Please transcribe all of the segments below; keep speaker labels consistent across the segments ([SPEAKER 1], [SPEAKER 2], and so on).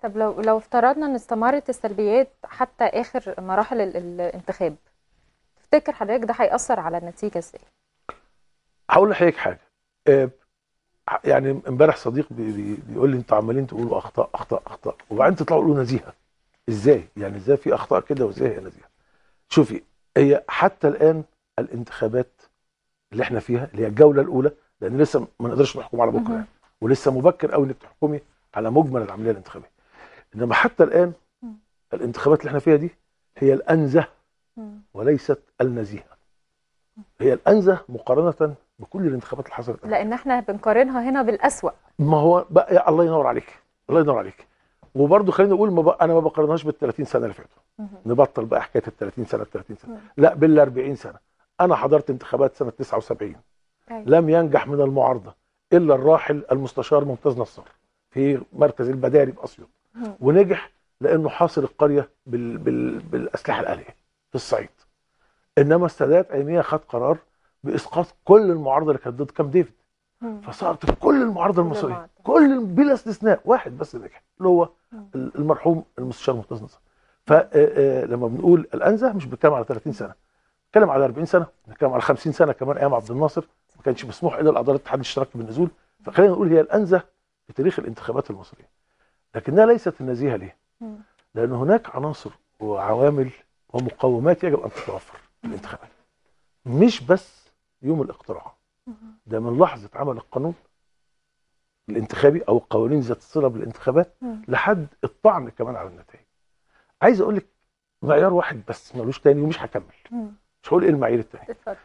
[SPEAKER 1] طب لو لو افترضنا ان استمرت السلبيات حتى اخر مراحل ال- الانتخاب تفتكر حضرتك ده هيأثر على النتيجة ازاي؟
[SPEAKER 2] هقول لحضرتك حاجه آه، يعني امبارح صديق بي بي بيقول لي انتوا عمالين تقولوا اخطاء اخطاء اخطاء وبعدين تطلعوا تقولوا نزيهه ازاي يعني ازاي في اخطاء كده وازاي هي نزيهه شوفي هي حتى الان الانتخابات اللي احنا فيها اللي هي الجوله الاولى لان لسه ما نقدرش نحكم على بكره
[SPEAKER 1] مهم.
[SPEAKER 2] يعني ولسه مبكر قوي انك تحكمي على مجمل العمليه الانتخابيه انما حتى الان
[SPEAKER 1] مم.
[SPEAKER 2] الانتخابات اللي احنا فيها دي هي الانزه
[SPEAKER 1] مم.
[SPEAKER 2] وليست النزيهه هي الانزه مقارنه بكل الانتخابات اللي حصلت قبل
[SPEAKER 1] لان احنا بنقارنها هنا بالأسوأ
[SPEAKER 2] ما هو بقى يا الله ينور عليك الله ينور عليك وبرضه خليني اقول ما بقى انا ما بقارنهاش بال 30 سنه اللي فاتوا
[SPEAKER 1] مهم.
[SPEAKER 2] نبطل بقى حكايه ال 30 سنه ال 30 سنه
[SPEAKER 1] مم.
[SPEAKER 2] لا بال 40 سنه انا حضرت انتخابات سنه 79
[SPEAKER 1] أيوة.
[SPEAKER 2] لم ينجح من المعارضه الا الراحل المستشار ممتاز نصر في مركز البداري باسيوط
[SPEAKER 1] مم.
[SPEAKER 2] ونجح لانه حاصر القريه بال... بال... بالاسلحه الاليه في الصعيد انما السادات اياميها خد قرار باسقاط كل المعارضه اللي كانت ضد كام ديفيد
[SPEAKER 1] مم.
[SPEAKER 2] فصارت كل المعارضه
[SPEAKER 1] كل
[SPEAKER 2] المصريه
[SPEAKER 1] المعارضة.
[SPEAKER 2] كل بلا استثناء واحد بس نجح اللي هو
[SPEAKER 1] مم.
[SPEAKER 2] المرحوم المستشار ممتاز نصر فلما بنقول الانزه مش بنتكلم على 30 سنه بنتكلم على 40 سنه بنتكلم على 50 سنه كمان ايام عبد الناصر ما كانش مسموح الا لاعضاء الاتحاد الاشتراكي بالنزول فخلينا نقول هي الانزه في تاريخ الانتخابات المصريه لكنها ليست النزيهه ليه؟
[SPEAKER 1] مم.
[SPEAKER 2] لان هناك عناصر وعوامل ومقومات يجب ان تتوفر في الانتخابات مش بس يوم الاقتراع
[SPEAKER 1] مم.
[SPEAKER 2] ده من لحظه عمل القانون الانتخابي او القوانين ذات الصله بالانتخابات
[SPEAKER 1] مم.
[SPEAKER 2] لحد الطعن كمان على النتائج عايز اقول لك معيار واحد بس ملوش تاني ومش هكمل
[SPEAKER 1] مم.
[SPEAKER 2] مش هقول ايه المعايير التاني
[SPEAKER 1] اتفضل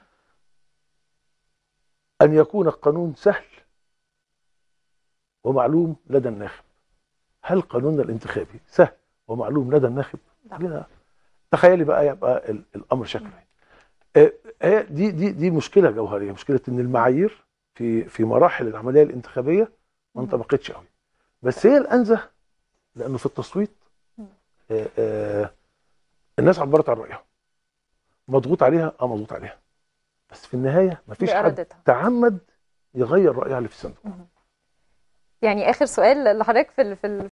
[SPEAKER 2] ان يكون القانون سهل ومعلوم لدى الناخب هل قانوننا الانتخابي سهل ومعلوم لدى الناخب
[SPEAKER 1] لا.
[SPEAKER 2] لا. تخيلي بقى يبقى ال- الامر شكله ايه آه، هي دي دي دي مشكله جوهريه مشكله ان المعايير في في مراحل العمليه الانتخابيه ما
[SPEAKER 1] مم.
[SPEAKER 2] انطبقتش قوي بس هي الانزه لانه في التصويت
[SPEAKER 1] مم.
[SPEAKER 2] آه، آه، الناس عبرت عن رايها مضغوط عليها اه مضغوط عليها بس في النهايه مفيش حد
[SPEAKER 1] بإرادتها
[SPEAKER 2] تعمد يغير رايها اللي في الصندوق
[SPEAKER 1] مهم. يعني اخر سؤال لحضرتك في ال- في ال-